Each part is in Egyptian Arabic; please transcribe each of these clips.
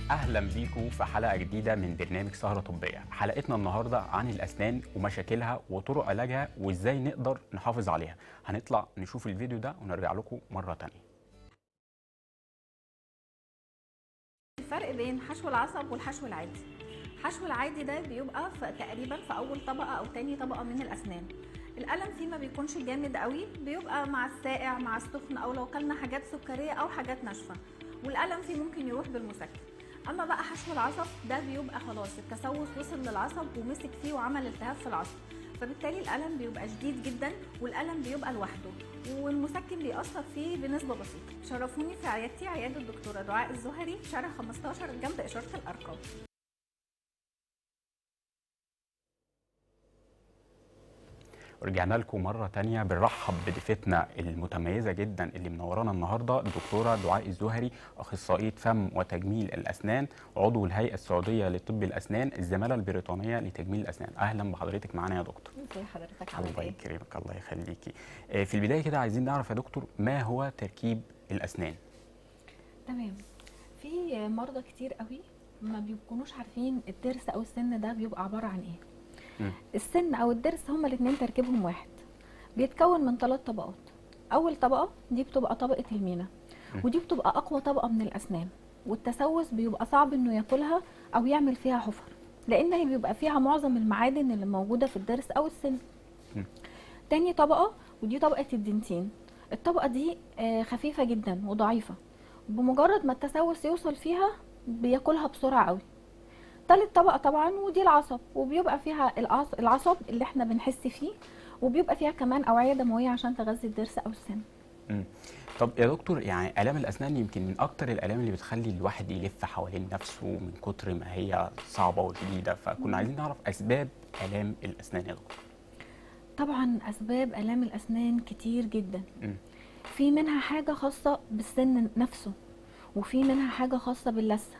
اهلا بيكم في حلقه جديده من برنامج سهره طبيه حلقتنا النهارده عن الاسنان ومشاكلها وطرق علاجها وازاي نقدر نحافظ عليها هنطلع نشوف الفيديو ده ونرجع لكم مره تانية الفرق بين حشو العصب والحشو العادي الحشو العادي ده بيبقى في تقريبا في اول طبقه او تاني طبقه من الاسنان الالم فيه ما بيكونش جامد قوي بيبقى مع الساقع مع السخن او لو كلنا حاجات سكريه او حاجات ناشفه والالم فيه ممكن يروح بالمسكن اما بقى حشو العصب ده بيبقى خلاص التسوس وصل للعصب ومسك فيه وعمل التهاب في العصب فبالتالي الالم بيبقى شديد جدا والالم بيبقى لوحده والمسكن بيأثر فيه بنسبه بسيطه شرفوني في عيادتي عياده الدكتوره دعاء الزهري في شارع 15 جنب اشاره الارقام ورجعنا لكم مرة تانية بنرحب بضيفتنا المتميزة جدا اللي منورانا النهاردة الدكتورة دعاء الزهري أخصائية فم وتجميل الأسنان عضو الهيئة السعودية لطب الأسنان الزمالة البريطانية لتجميل الأسنان أهلا بحضرتك معانا يا دكتور ازي حضرتك عامل الله ايه يكرمك الله يخليكي آه، في البداية كده عايزين نعرف يا دكتور ما هو تركيب الأسنان تمام في مرضى كتير قوي ما بيكونوش عارفين الضرس او السن ده بيبقى عباره عن ايه مم. السن او الضرس هما الاثنين تركيبهم واحد بيتكون من ثلاث طبقات اول طبقه دي بتبقى طبقه المينا مم. ودي بتبقى اقوى طبقه من الاسنان والتسوس بيبقى صعب انه ياكلها او يعمل فيها حفر لان هي بيبقى فيها معظم المعادن اللي موجوده في الضرس او السن مم. تاني طبقه ودي طبقه الدنتين الطبقه دي آه، خفيفه جدا وضعيفه بمجرد ما التسوس يوصل فيها بياكلها بسرعه قوي تالت طبقه طبعا ودي العصب وبيبقى فيها العص- العصب اللي احنا بنحس فيه وبيبقى فيها كمان اوعيه دمويه عشان تغذي الضرس او السن مم. طب يا دكتور يعني آلام الأسنان يمكن من أكتر الآلام اللي بتخلي الواحد يلف حوالين نفسه من كتر ما هي صعبة وشديدة فكنا عايزين نعرف أسباب آلام الأسنان يا دكتور طبعا اسباب الام الاسنان كتير جدا مم. في منها حاجه خاصه بالسن نفسه وفي منها حاجه خاصه باللثه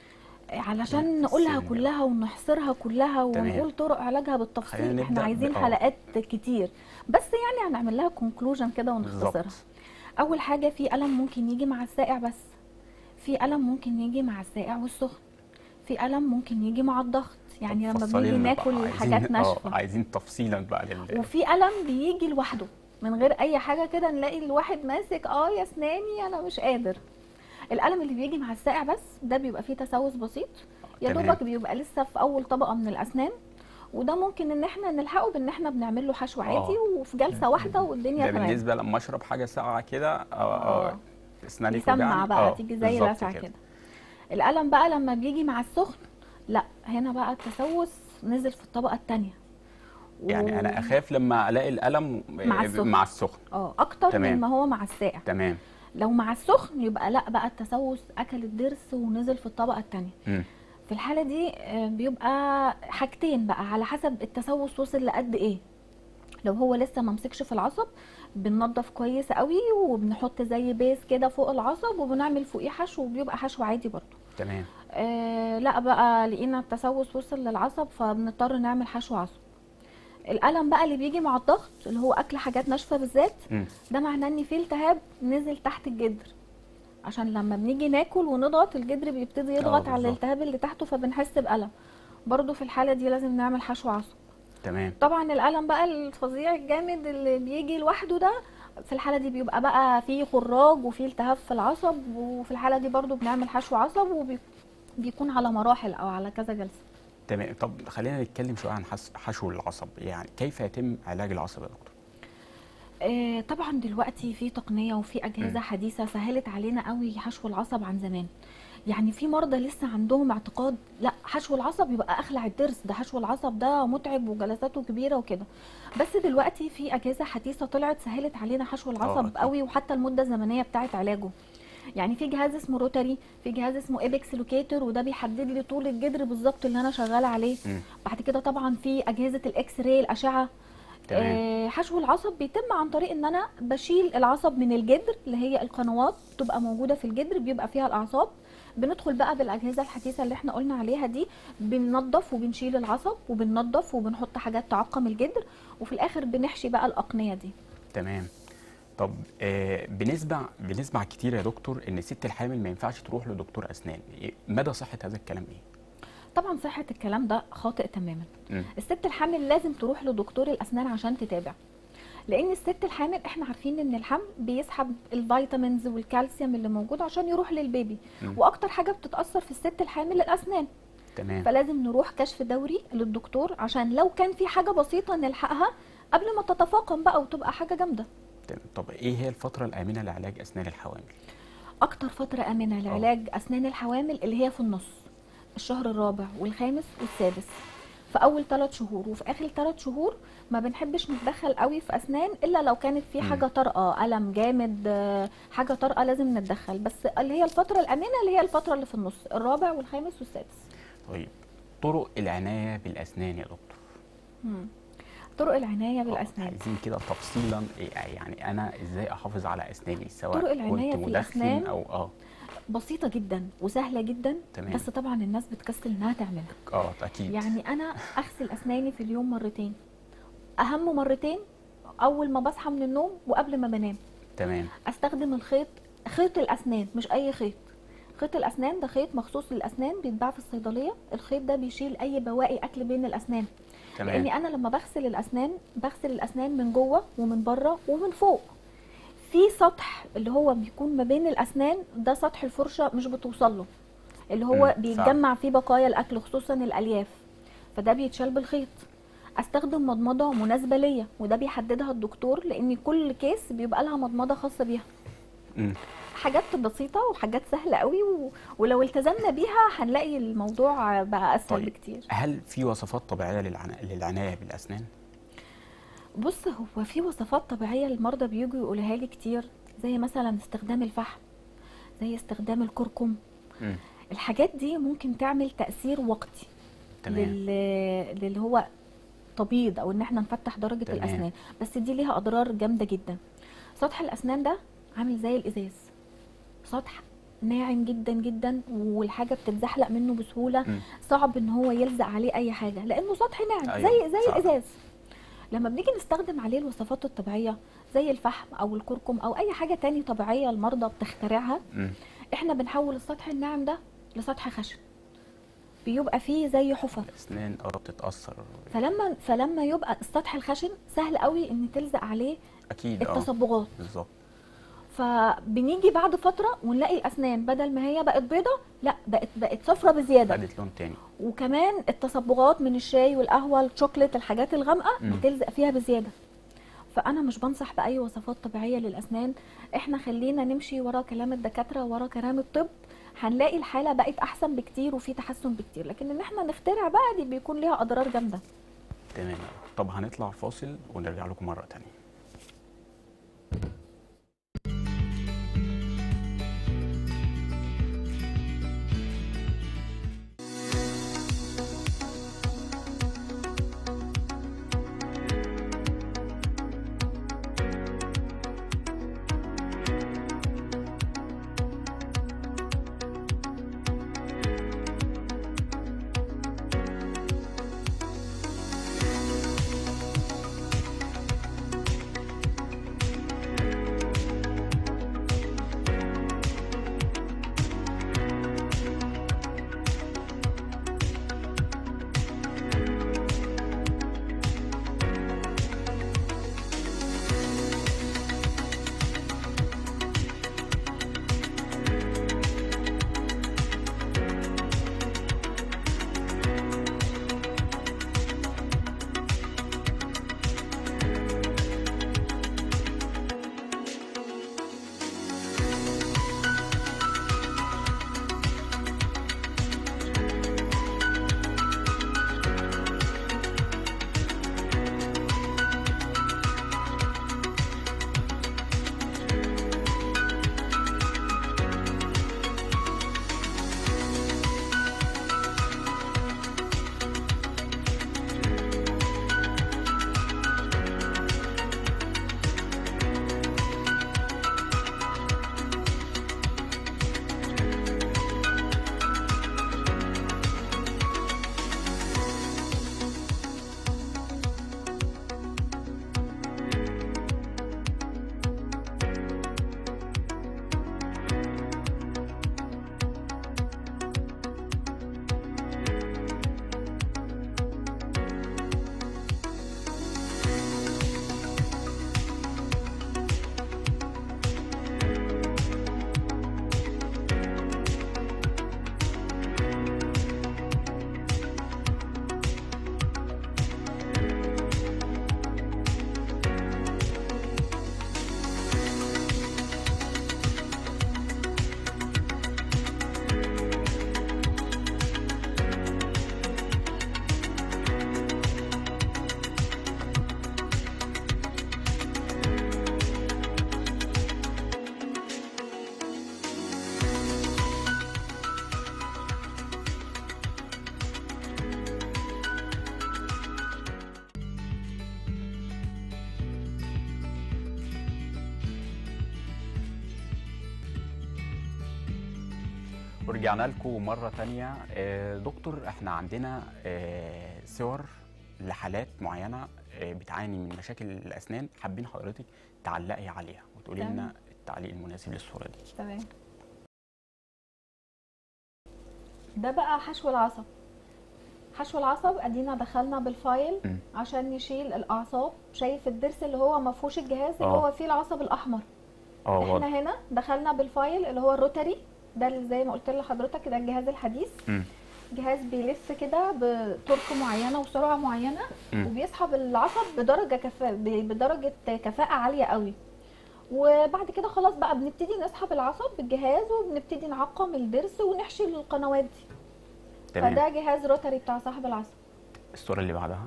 علشان السن نقولها ده. كلها ونحصرها كلها تمام. ونقول طرق علاجها خلينا بالتفصيل نبدأ احنا عايزين ب- آه. حلقات كتير بس يعني هنعمل لها كونكلوجن كده ونختصرها بالظبط اول حاجه في الم ممكن يجي مع الساقع بس في الم ممكن يجي مع الساقع والسخن في الم ممكن يجي مع الضغط يعني لما فصلي بنيجي لنا بقى. ناكل عايزين- حاجات آه، ناشفه عايزين تفصيلا بقى لل وفي الم بيجي لوحده من غير اي حاجه كده نلاقي الواحد ماسك اه يا اسناني انا مش قادر الالم اللي بيجي مع الساقع بس ده بيبقى فيه تسوس بسيط يا تمام. دوبك بيبقى لسه في اول طبقه من الاسنان وده ممكن ان احنا نلحقه بان احنا بنعمل له حشو عادي وفي جلسه واحده والدنيا ده تمام بالنسبة لما أشرب حاجة ساقعة كده آه، آه. آه، أسناني يسمع توجعني. بقى آه، تيجي زي بالظبط لسعه كده الالم بقى لما بيجي مع السخن لا هنا بقى التسوس نزل في الطبقه الثانيه يعني أنا أخاف لما ألاقي الألم مع آه، السخن. مع السخن اه اكتر تمام. من ما هو مع الساقع تمام لو مع السخن يبقى لا بقى التسوس اكل الضرس ونزل في الطبقه الثانيه مم. في الحاله دي آه، بيبقى حاجتين بقى على حسب التسوس وصل لقد ايه لو هو لسه ما مسكش في العصب بننضف كويس قوي وبنحط زي بيس كده فوق العصب وبنعمل فوقيه حشو وبيبقى حشو عادي برضو تمام آه لا بقى لقينا التسوس وصل للعصب فبنضطر نعمل حشو عصب الالم بقى اللي بيجي مع الضغط اللي هو اكل حاجات ناشفه بالذات مم. ده معناه ان في التهاب نزل تحت الجدر عشان لما بنيجي ناكل ونضغط الجدر بيبتدي يضغط على بالظبط. الالتهاب اللي تحته فبنحس بألم برضو في الحالة دي لازم نعمل حشو عصب تمام طبعا الألم بقى الفظيع الجامد اللي بيجي لوحده ده في الحالة دي بيبقى بقى فيه خراج وفيه التهاب في العصب وفي الحالة دي برضو بنعمل حشو عصب وبيكون على مراحل أو على كذا جلسة تمام طب خلينا نتكلم شويه عن حس- حشو العصب يعني كيف يتم علاج العصب يا دكتور آه، طبعا دلوقتي في تقنيه وفي اجهزه مم. حديثه سهلت علينا قوي حشو العصب عن زمان يعني في مرضى لسه عندهم اعتقاد لا حشو العصب يبقى اخلع الضرس ده حشو العصب ده متعب وجلساته كبيره وكده بس دلوقتي في اجهزه حديثه طلعت سهلت علينا حشو العصب أكيد. قوي وحتى المده الزمنيه بتاعه علاجه يعني في جهاز اسمه روتاري في جهاز اسمه ايبكس لوكيتور وده بيحدد لي طول الجدر بالظبط اللي انا شغاله عليه مم. بعد كده طبعا في اجهزه الاكس راي الاشعه تمام آه، حشو العصب بيتم عن طريق ان انا بشيل العصب من الجدر اللي هي القنوات تبقى موجوده في الجدر بيبقى فيها الاعصاب بندخل بقى بالاجهزه الحديثه اللي احنا قلنا عليها دي بننظف وبنشيل العصب وبننظف وبنحط حاجات تعقم الجدر وفي الاخر بنحشي بقى الاقنيه دي تمام طب آه بنسمع بنسمع كتير يا دكتور ان الست الحامل ما ينفعش تروح لدكتور اسنان إيه- مدى صحه هذا الكلام ايه طبعا صحه الكلام ده خاطئ تماما مم. الست الحامل لازم تروح لدكتور الاسنان عشان تتابع لان الست الحامل احنا عارفين ان الحمل بيسحب الفيتامينز والكالسيوم اللي موجود عشان يروح للبيبي مم. واكتر حاجه بتتاثر في الست الحامل الاسنان تمام فلازم نروح كشف دوري للدكتور عشان لو كان في حاجه بسيطه نلحقها قبل ما تتفاقم بقى وتبقى حاجه جامده تمام. طب ايه هي الفتره الامنه لعلاج اسنان الحوامل اكتر فتره امنه لعلاج اسنان الحوامل اللي هي في النص الشهر الرابع والخامس والسادس في اول ثلاث شهور وفي اخر ثلاث شهور ما بنحبش نتدخل قوي في اسنان الا لو كانت في مم. حاجه طارئه الم جامد آه، حاجه طارئه لازم نتدخل بس اللي هي الفتره الامنه اللي هي الفتره اللي في النص الرابع والخامس والسادس طيب طرق العنايه بالاسنان يا دكتور مم. طرق العنايه آه، بالاسنان عايزين كده تفصيلا إيه يعني انا ازاي احافظ على اسناني سواء طرق العناية كنت في مدخن الأسنان او اه بسيطه جدا وسهله جدا تمام. بس طبعا الناس بتكسل انها تعملها اه اكيد يعني انا اغسل اسناني في اليوم مرتين اهم مرتين اول ما بصحى من النوم وقبل ما بنام تمام استخدم الخيط خيط الاسنان مش اي خيط خيط الاسنان ده خيط مخصوص للاسنان بيتباع في الصيدليه الخيط ده بيشيل اي بواقي اكل بين الاسنان تمام لاني انا لما بغسل الاسنان بغسل الاسنان من جوه ومن بره ومن فوق في سطح اللي هو بيكون ما بين الاسنان ده سطح الفرشه مش بتوصل له اللي هو مم، بيتجمع فيه بقايا الاكل خصوصا الالياف فده بيتشال بالخيط استخدم مضمضه مناسبه ليا وده بيحددها الدكتور لان كل كيس بيبقى لها مضمضه خاصه بيها مم. حاجات بسيطه وحاجات سهله قوي و... ولو التزمنا بيها هنلاقي الموضوع بقى اسهل طيب. بكتير هل في وصفات طبيعيه للعنا... للعنايه بالاسنان بص هو في وصفات طبيعيه المرضى بيجوا يقولها لي كتير زي مثلا استخدام الفحم زي استخدام الكركم مم. الحاجات دي ممكن تعمل تاثير وقتي تمام لل... للي هو تبييض او ان احنا نفتح درجه تمام. الاسنان بس دي ليها اضرار جامده جدا سطح الاسنان ده عامل زي الازاز سطح ناعم جدا جدا والحاجه بتتزحلق منه بسهوله مم. صعب ان هو يلزق عليه اي حاجه لانه سطح ناعم أيوة، زي زي صعب. الازاز لما بنيجي نستخدم عليه الوصفات الطبيعيه زي الفحم او الكركم او اي حاجه تاني طبيعيه المرضى بتخترعها مم. احنا بنحول السطح الناعم ده لسطح خشن بيبقى فيه زي حفر الاسنان اه بتتاثر فلما فلما يبقى السطح الخشن سهل قوي ان تلزق عليه اكيد اه التصبغات بالظبط فبنيجي بعد فتره ونلاقي الاسنان بدل ما هي بقت بيضه لا بقت بقت صفرة بزياده خدت لون تاني وكمان التصبغات من الشاي والقهوه الشوكليت الحاجات الغامقه مم. بتلزق فيها بزياده فانا مش بنصح باي وصفات طبيعيه للاسنان احنا خلينا نمشي ورا كلام الدكاتره ورا كلام الطب هنلاقي الحاله بقت احسن بكتير وفي تحسن بكتير لكن ان احنا نخترع بقى دي بيكون ليها اضرار جامده تمام طب هنطلع فاصل ونرجع لكم مره تانية ورجعنا لكم مرة تانية آه، دكتور احنا عندنا آه، صور لحالات معينة آه، بتعاني من مشاكل الأسنان حابين حضرتك تعلقي عليها وتقولي تمام. لنا التعليق المناسب للصورة دي تمام ده بقى حشو العصب حشو العصب ادينا دخلنا بالفايل مم. عشان نشيل الاعصاب شايف الضرس اللي هو ما فيهوش الجهاز اللي آه. هو فيه العصب الاحمر اه واضح احنا هنا دخلنا بالفايل اللي هو الروتري ده اللي زي ما قلت لحضرتك ده الجهاز الحديث مم. جهاز بيلف كده بطرق معينه وسرعه معينه مم. وبيسحب العصب بدرجه كفاءه بدرجه كفاءه عاليه قوي وبعد كده خلاص بقى بنبتدي نسحب العصب بالجهاز وبنبتدي نعقم الضرس ونحشي القنوات دي تمام فده جهاز روتري بتاع سحب العصب الصورة اللي بعدها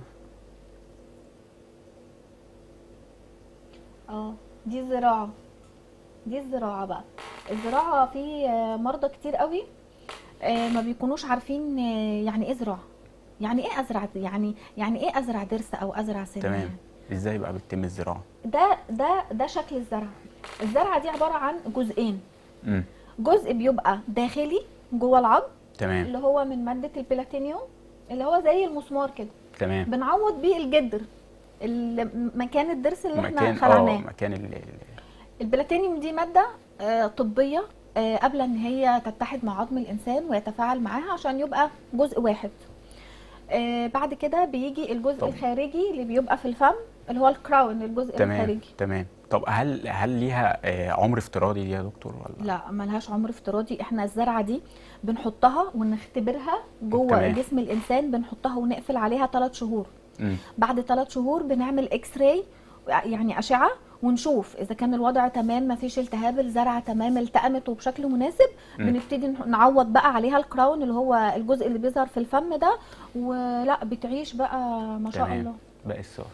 اه دي الزراعه دي الزراعه بقى الزراعه في آه، مرضى كتير قوي آه، ما بيكونوش عارفين آه، يعني ايه زراعه يعني ايه ازرع يعني يعني ايه ازرع ضرس او ازرع سن تمام يعني. ازاي بقى بتتم الزراعة ده ده ده شكل الزرعه الزرعه دي عباره عن جزئين مم. جزء بيبقى داخلي جوه العظم تمام اللي هو من ماده البلاتينيوم اللي هو زي المسمار كده تمام بنعوض بيه الجدر ال- مكان الضرس اللي احنا مكان اه خلعناه مكان ال- ال- البلاتينيوم دي ماده آه، طبيه آه، قابله ان هي تتحد مع عظم الانسان ويتفاعل معاها عشان يبقى جزء واحد آه، بعد كده بيجي الجزء طب. الخارجي اللي بيبقى في الفم اللي هو الكراون الجزء تمام الخارجي تمام طب هل هل ليها آه، عمر افتراضي دي يا دكتور ولا لا ملهاش عمر افتراضي احنا الزرعه دي بنحطها ونختبرها جوه تمام. جسم الانسان بنحطها ونقفل عليها ثلاث شهور مم. بعد ثلاث شهور بنعمل اكس راي يعني اشعه ونشوف اذا كان الوضع تمام مفيش التهاب الزرعه تمام التأمت وبشكل مناسب مم. بنبتدي نح- نعوض بقى عليها الكراون اللي هو الجزء اللي بيظهر في الفم ده ولا بتعيش بقى ما شاء تمام. الله باقي الصور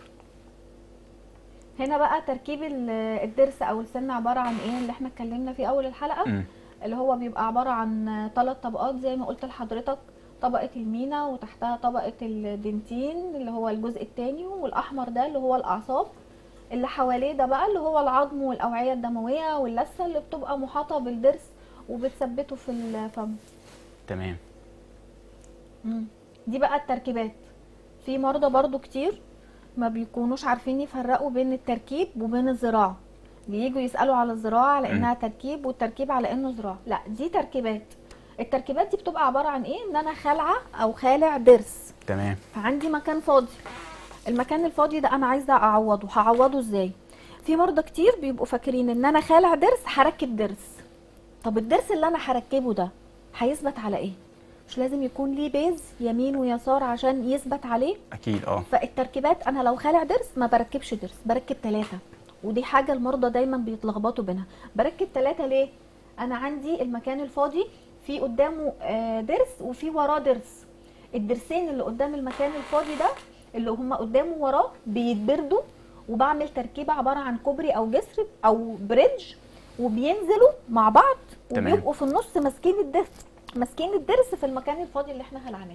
هنا بقى تركيب ال- الضرس او السن عباره عن ايه اللي احنا اتكلمنا فيه اول الحلقه مم. اللي هو بيبقى عبارة عن ثلاث طبقات زي ما قلت لحضرتك طبقة المينا وتحتها طبقة الدنتين اللي هو الجزء التاني والأحمر ده اللي هو الأعصاب اللي حواليه ده بقى اللي هو العظم والأوعية الدموية واللثة اللي بتبقى محاطة بالضرس وبتثبته في الفم تمام مم. دي بقى التركيبات في مرضى برضو كتير ما بيكونوش عارفين يفرقوا بين التركيب وبين الزراعة بييجوا يسألوا على الزراعة على مم. انها تركيب والتركيب على انه زراعة لا دي تركيبات التركيبات دي بتبقى عبارة عن ايه ان انا خالعة او خالع ضرس تمام فعندي مكان فاضي المكان الفاضي ده انا عايزه اعوضه هعوضه ازاي في مرضى كتير بيبقوا فاكرين ان انا خالع ضرس هركب ضرس طب الضرس اللي انا هركبه ده هيثبت على ايه مش لازم يكون ليه بيز يمين ويسار عشان يثبت عليه اكيد اه فالتركيبات انا لو خالع ضرس ما بركبش ضرس بركب ثلاثة ودي حاجة المرضى دايما بيتلخبطوا بينها بركب ثلاثة ليه انا عندي المكان الفاضي في قدامه آه، ضرس وفي وراه ضرس الضرسين اللي قدام المكان الفاضي ده اللي هما قدامه وراه بيتبردوا وبعمل تركيبة عبارة عن كوبري او جسر او بريدج وبينزلوا مع بعض تمام. وبيبقوا في النص ماسكين الضرس ماسكين الضرس في المكان الفاضي اللي احنا خلعناه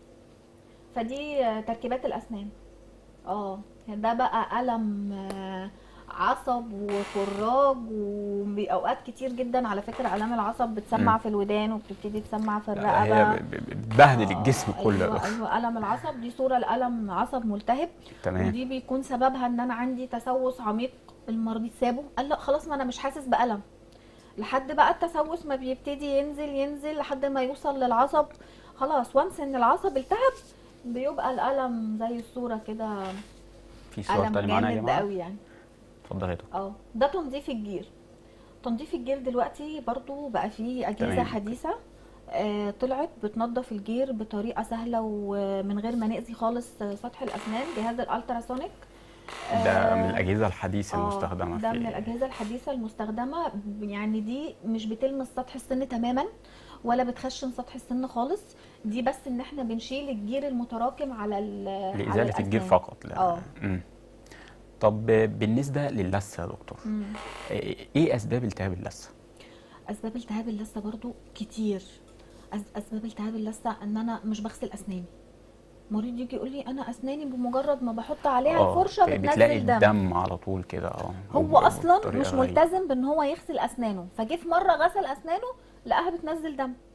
فدي آه، تركيبات الاسنان اه ده بقى الم آه، عصب وفراج واوقات كتير جدا على فكره الام العصب بتسمع مم. في الودان وبتبتدي تسمع في لا، الرقبه هي ب- ب- بتبهدل آه، الجسم كله ايوه ايوه الم العصب دي صوره لالم عصب ملتهب تمام ودي بيكون سببها ان انا عندي تسوس عميق المريض سابه قال لا خلاص ما انا مش حاسس بالم لحد بقى التسوس ما بيبتدي ينزل ينزل لحد ما يوصل للعصب خلاص وانس ان العصب التهب بيبقى الالم زي الصوره كده في صور الم تانية معانا يا جامد جماعه قوي يعني اتفضل يا دكتور اه ده تنظيف الجير تنظيف الجير دلوقتي برضو بقى فيه اجهزه تمام. حديثه آه طلعت بتنظف الجير بطريقه سهله ومن غير ما ناذي خالص سطح الاسنان جهاز الالتراسونيك ده آه، من الاجهزه الحديثه آه، المستخدمه ده في من الاجهزه الحديثه المستخدمه يعني دي مش بتلمس سطح السن تماما ولا بتخشن سطح السن خالص دي بس ان احنا بنشيل الجير المتراكم على ال- على لازاله الجير الأسنان. فقط لا. اه مم. طب بالنسبه للثه يا دكتور مم. ايه اسباب التهاب اللثه اسباب التهاب اللثه برضو كتير أس- اسباب التهاب اللثه ان انا مش بغسل اسناني مريض يجي يقول لي انا اسناني بمجرد ما بحط عليها آه، الفرشه بتلاقي بتنزل دم الدم على طول كده اه هو وب- اصلا وبطريقة مش غريبة. ملتزم بان هو يغسل اسنانه فجه في مره غسل اسنانه لقاها بتنزل دم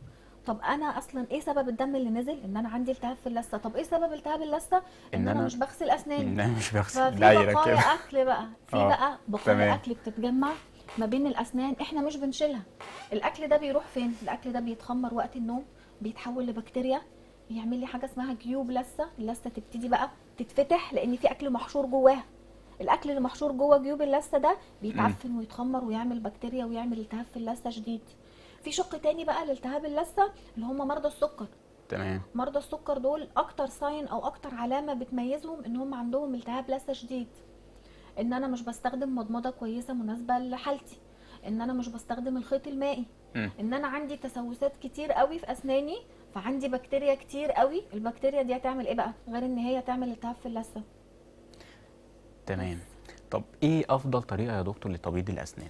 طب انا اصلا ايه سبب الدم اللي نزل ان انا عندي التهاب في اللثه طب ايه سبب التهاب اللثه ان, إن انا, أنا- مش بغسل اسناني ان انا مش بغسل ففي دايره بقايا كده اكل بقى في آه، بقى بقايا تمام. اكل بتتجمع ما بين الاسنان احنا مش بنشيلها الاكل ده بيروح فين الاكل ده بيتخمر وقت النوم بيتحول لبكتيريا بيعمل لي حاجه اسمها جيوب لثه اللثه تبتدي بقى تتفتح لان في اكل محشور جواها الاكل اللي محشور جوه جيوب اللثه ده بيتعفن ويتخمر ويعمل بكتيريا ويعمل التهاب في اللثه شديد في شق تاني بقى لالتهاب اللثه اللي هم مرضى السكر تمام مرضى السكر دول اكتر ساين او اكتر علامه بتميزهم ان هم عندهم التهاب لثه شديد ان انا مش بستخدم مضمضه كويسه مناسبه لحالتي ان انا مش بستخدم الخيط المائي مم. ان انا عندي تسوسات كتير قوي في اسناني فعندي بكتيريا كتير قوي البكتيريا دي هتعمل ايه بقى غير ان هي تعمل التهاب في اللثه تمام طب ايه افضل طريقه يا دكتور لتبييض الاسنان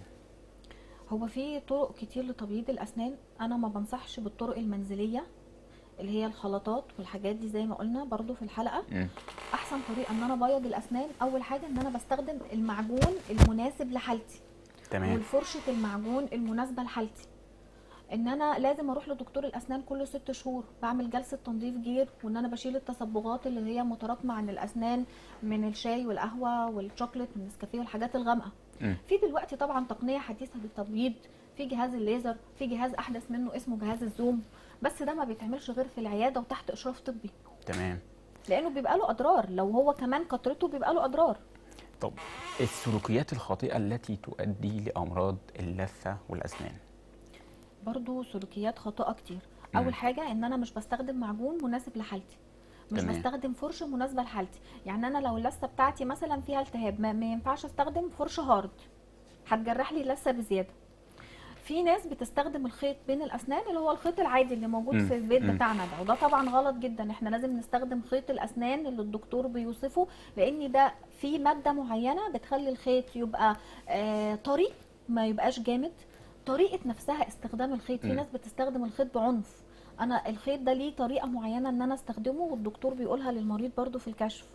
هو في طرق كتير لتبييض الاسنان انا ما بنصحش بالطرق المنزليه اللي هي الخلطات والحاجات دي زي ما قلنا برضو في الحلقه مم. احسن طريقه ان انا ابيض الاسنان اول حاجه ان انا بستخدم المعجون المناسب لحالتي تمام والفرشه المعجون المناسبه لحالتي ان انا لازم اروح لدكتور الاسنان كل ست شهور بعمل جلسه تنظيف جير وان انا بشيل التصبغات اللي هي متراكمه عن الاسنان من الشاي والقهوه والشوكليت من النسكافيه والحاجات الغامقه مم. في دلوقتي طبعا تقنيه حديثه للتبييض في جهاز الليزر في جهاز احدث منه اسمه جهاز الزوم بس ده ما بيتعملش غير في العياده وتحت اشراف طبي تمام لانه بيبقى له اضرار لو هو كمان كترته بيبقى له اضرار طب السلوكيات الخاطئه التي تؤدي لامراض اللثه والاسنان برضو سلوكيات خاطئه كتير مم. اول حاجه ان انا مش بستخدم معجون مناسب لحالتي مش تمام. بستخدم فرشه مناسبه لحالتي يعني انا لو اللثه بتاعتي مثلا فيها التهاب ما, ما ينفعش استخدم فرشه هارد هتجرح لي اللثه بزياده في ناس بتستخدم الخيط بين الاسنان اللي هو الخيط العادي اللي موجود مم. في البيت مم. بتاعنا ده وده طبعا غلط جدا احنا لازم نستخدم خيط الاسنان اللي الدكتور بيوصفه لان ده في ماده معينه بتخلي الخيط يبقى آه طري ما يبقاش جامد طريقه نفسها استخدام الخيط في مم. ناس بتستخدم الخيط بعنف انا الخيط ده ليه طريقه معينه ان انا استخدمه والدكتور بيقولها للمريض برضو في الكشف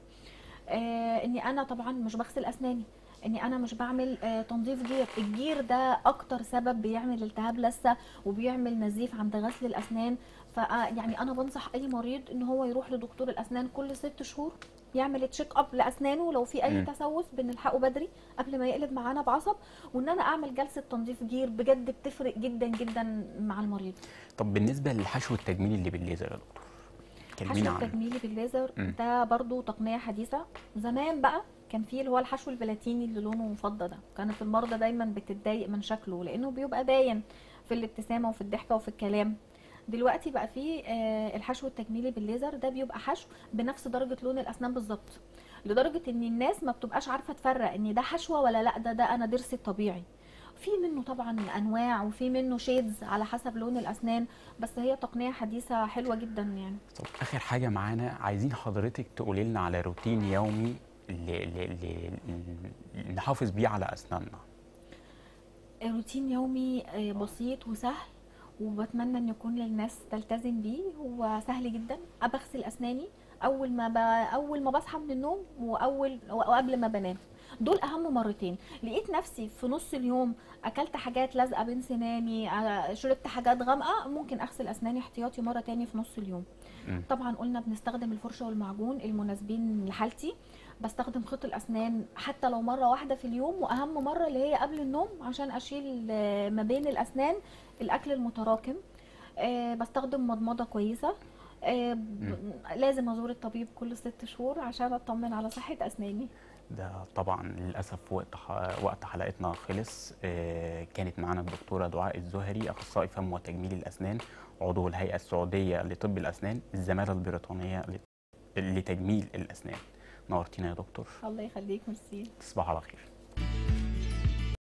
آه اني انا طبعا مش بغسل اسناني اني انا مش بعمل آه تنظيف جير الجير ده اكتر سبب بيعمل التهاب لثه وبيعمل نزيف عند غسل الاسنان ف يعني انا بنصح اي مريض ان هو يروح لدكتور الاسنان كل ست شهور يعمل تشيك اب لاسنانه لو في اي مم. تسوس بنلحقه بدري قبل ما يقلب معانا بعصب وان انا اعمل جلسه تنظيف جير بجد بتفرق جدا جدا مع المريض طب بالنسبه للحشو التجميلي اللي بالليزر يا دكتور كلمينا حشو عنه التجميلي بالليزر مم. ده برضو تقنية حديثة زمان بقى كان فيه اللي هو الحشو البلاتيني اللي لونه فضة ده كانت المرضى دايما بتتضايق من شكله لانه بيبقى باين في الابتسامة وفي الضحكة وفي الكلام دلوقتي بقى فيه آه، الحشو التجميلي بالليزر ده بيبقى حشو بنفس درجة لون الاسنان بالظبط لدرجة ان الناس ما بتبقاش عارفة تفرق ان ده حشوة ولا لا ده ده انا ضرسي الطبيعي في منه طبعا انواع وفي منه شيدز على حسب لون الاسنان بس هي تقنية حديثة حلوة جدا يعني طب اخر حاجه معانا عايزين حضرتك تقولي لنا على روتين يومي اللي, اللي, اللي, اللي نحافظ بيه على اسناننا روتين يومي آه، بسيط وسهل وبتمنى ان يكون للناس تلتزم بيه هو سهل جدا بغسل اسناني اول ما ب... اول ما بصحى من النوم واول وقبل ما بنام دول اهم مرتين لقيت نفسي في نص اليوم اكلت حاجات لازقه بين سناني آه، شربت حاجات غامقه ممكن اغسل اسناني احتياطي مره تاني في نص اليوم مم. طبعا قلنا بنستخدم الفرشه والمعجون المناسبين لحالتي بستخدم خيط الاسنان حتى لو مره واحده في اليوم واهم مره اللي هي قبل النوم عشان اشيل آه، ما بين الاسنان الاكل المتراكم آه، بستخدم مضمضه كويسه آه، ب- لازم ازور الطبيب كل ست شهور عشان اطمن على صحه اسناني ده طبعا للاسف وقت ح- وقت حلقتنا خلص آه، كانت معانا الدكتوره دعاء الزهري اخصائي فم وتجميل الاسنان عضو الهيئه السعوديه لطب الاسنان الزماله البريطانيه لت- لتجميل الاسنان نورتينا يا دكتور الله يخليك ميرسي تصبح على خير